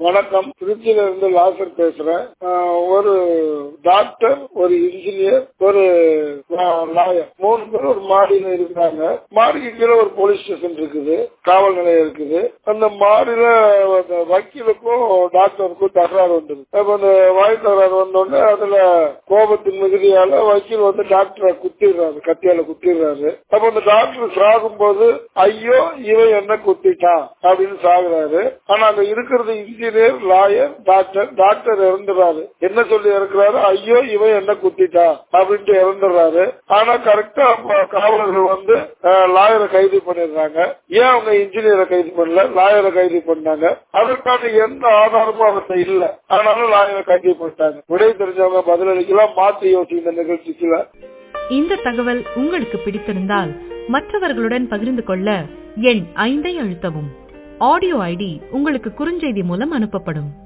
வணக்கம் திருச்சியில இருந்து லாசர் பேசுறேன் ஆஹ் ஒரு டாக்டர் ஒரு இன்ஜினியர் ஒரு லாயர் மூணு பேர் ஒரு மாடியில இருக்கிறாங்க மாடிக்கு கீழே ஒரு போலீஸ் ஸ்டேஷன் இருக்குது காவல் நிலையம் இருக்குது அந்த மாடியில அந்த வக்கீலுக்கும் டாக்டருக்கும் தகராறு வந்தது அப்ப அந்த வாய் தகராறு வந்தோடனே அதுல கோபத்தின் மிகுதியால வக்கீல் வந்து டாக்டரை குத்திடுறாரு கத்தியால குத்திடுறாரு அப்ப அந்த டாக்டர் சாகும்போது ஐயோ இவன் என்ன குத்திட்டான் அப்படின்னு சாகுறாரு ஆனா அங்க இருக்கிறது இன்ஜினியர் லாயர் டாக்டர் டாக்டர் இறந்துறாரு என்ன சொல்லி இறக்குறாரு ஐயோ இவன் என்ன குத்திட்டா அப்படின்ட்டு இறந்துடுறாரு ஆனா கரெக்டா காவலர்கள் வந்து லாயரை கைது பண்ணிடுறாங்க ஏன் அவங்க இன்ஜினியரை கைது பண்ணல லாயரை கைது பண்ணாங்க அதற்கான எந்த ஆதாரமும் அவர்கிட்ட இல்ல ஆனாலும் லாயரை கைது பண்ணிட்டாங்க விடை தெரிஞ்சவங்க பதிலளிக்கலாம் மாத்தி யோசிக்கிற நிகழ்ச்சிக்குல இந்த தகவல் உங்களுக்கு பிடித்திருந்தால் மற்றவர்களுடன் பகிர்ந்து கொள்ள எண் ஐந்தை அழுத்தவும் ஆடியோ ஐடி உங்களுக்கு குறுஞ்செய்தி மூலம் அனுப்பப்படும்